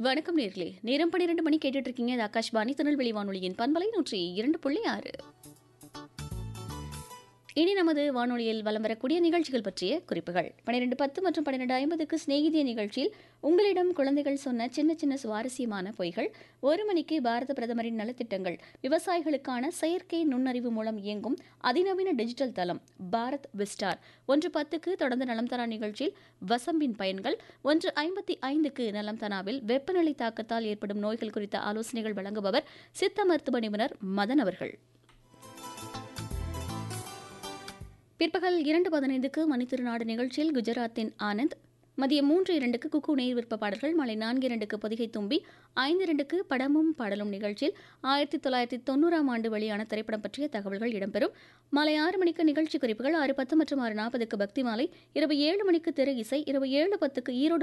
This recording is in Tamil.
வணக்கம் நேர்களே நேரம் பன்னிரண்டு மணி கேட்டுட்டு இருக்கீங்க இது ஆகாஷ்வாணி திருநெல்வேலி வானொலியின் பண்பலை நூற்றி இரண்டு புள்ளி ஆறு இனி நமது வானொலியில் வலம் வரக்கூடிய நிகழ்ச்சிகள் பற்றிய குறிப்புகள் பன்னிரெண்டு பத்து மற்றும் பன்னிரெண்டு ஐம்பதுக்கு சிநேகிதிய நிகழ்ச்சியில் உங்களிடம் குழந்தைகள் சொன்ன சின்ன சின்ன சுவாரஸ்யமான பொய்கள் ஒரு மணிக்கு பாரத பிரதமரின் நலத்திட்டங்கள் விவசாயிகளுக்கான செயற்கை நுண்ணறிவு மூலம் இயங்கும் அதிநவீன டிஜிட்டல் தளம் பாரத் விஸ்டார் ஒன்று பத்துக்கு தொடர்ந்து நலம் தரா நிகழ்ச்சியில் வசம்பின் பயன்கள் ஒன்று ஐம்பத்தி ஐந்துக்கு நலம் தனாவில் வெப்பநிலை தாக்கத்தால் ஏற்படும் நோய்கள் குறித்த ஆலோசனைகள் வழங்குபவர் சித்த மருத்துவ நிபுணர் மதன் அவர்கள் பிற்பகல் இரண்டு பதினைந்துக்கு மணித்திருநாடு நிகழ்ச்சியில் குஜராத்தின் ஆனந்த் மதியம் மூன்று இரண்டுக்கு குக்கு நேர் விருப்ப பாடல்கள் மாலை நான்கு இரண்டுக்கு பொதிகை தும்பி ஐந்து இரண்டுக்கு படமும் பாடலும் நிகழ்ச்சியில் ஆயிரத்தி தொள்ளாயிரத்தி தொண்ணூறாம் ஆண்டு வெளியான திரைப்படம் பற்றிய தகவல்கள் இடம்பெறும் மாலை ஆறு மணிக்கு நிகழ்ச்சி குறிப்புகள் ஆறு பத்து மற்றும் ஆறு நாற்பதுக்கு பக்தி மாலை இரவு ஏழு மணிக்கு திரை இசை இரவு ஏழு பத்துக்கு ஈரோடு